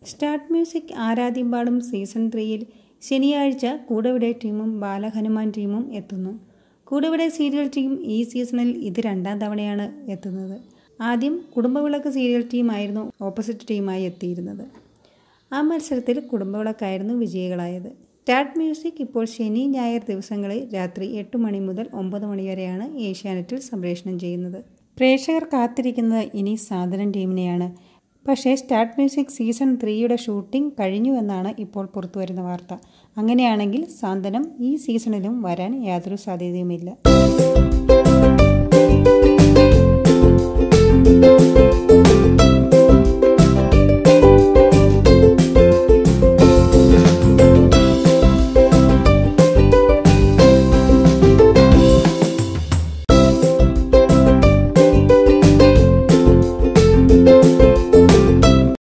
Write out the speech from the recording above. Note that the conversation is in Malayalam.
സ്റ്റാർട്ട് മ്യൂസിക് ആരാധ്യമ്പാടും സീസൺ ത്രീയിൽ ശനിയാഴ്ച കൂടവിടെ ടീമും ബാലഹനുമാൻ ടീമും എത്തുന്നു കൂടവിടെ സീരിയൽ ടീം ഈ സീസണിൽ ഇത് രണ്ടാം തവണയാണ് എത്തുന്നത് ആദ്യം കുടുംബവിളക്ക് സീരിയൽ ടീമായിരുന്നു ഓപ്പോസിറ്റ് ടീമായി എത്തിയിരുന്നത് ആ മത്സരത്തിൽ കുടുംബവിളക്കായിരുന്നു വിജയികളായത് സ്റ്റാർട്ട് മ്യൂസിക് ഇപ്പോൾ ശനി ഞായർ ദിവസങ്ങളിൽ രാത്രി എട്ട് മണി മുതൽ ഒമ്പത് മണി വരെയാണ് ഏഷ്യാനെറ്റിൽ സംപ്രേഷണം ചെയ്യുന്നത് പ്രേക്ഷകർ കാത്തിരിക്കുന്നത് ഇനി സാധനം ടീമിനെയാണ് പക്ഷേ സ്റ്റാർട്ട് മ്യൂസിക് സീസൺ ത്രീയുടെ ഷൂട്ടിംഗ് കഴിഞ്ഞു എന്നാണ് ഇപ്പോൾ പുറത്തുവരുന്ന വാർത്ത അങ്ങനെയാണെങ്കിൽ സാന്ത്വനം ഈ സീസണിലും വരാൻ യാതൊരു സാധ്യതയുമില്ല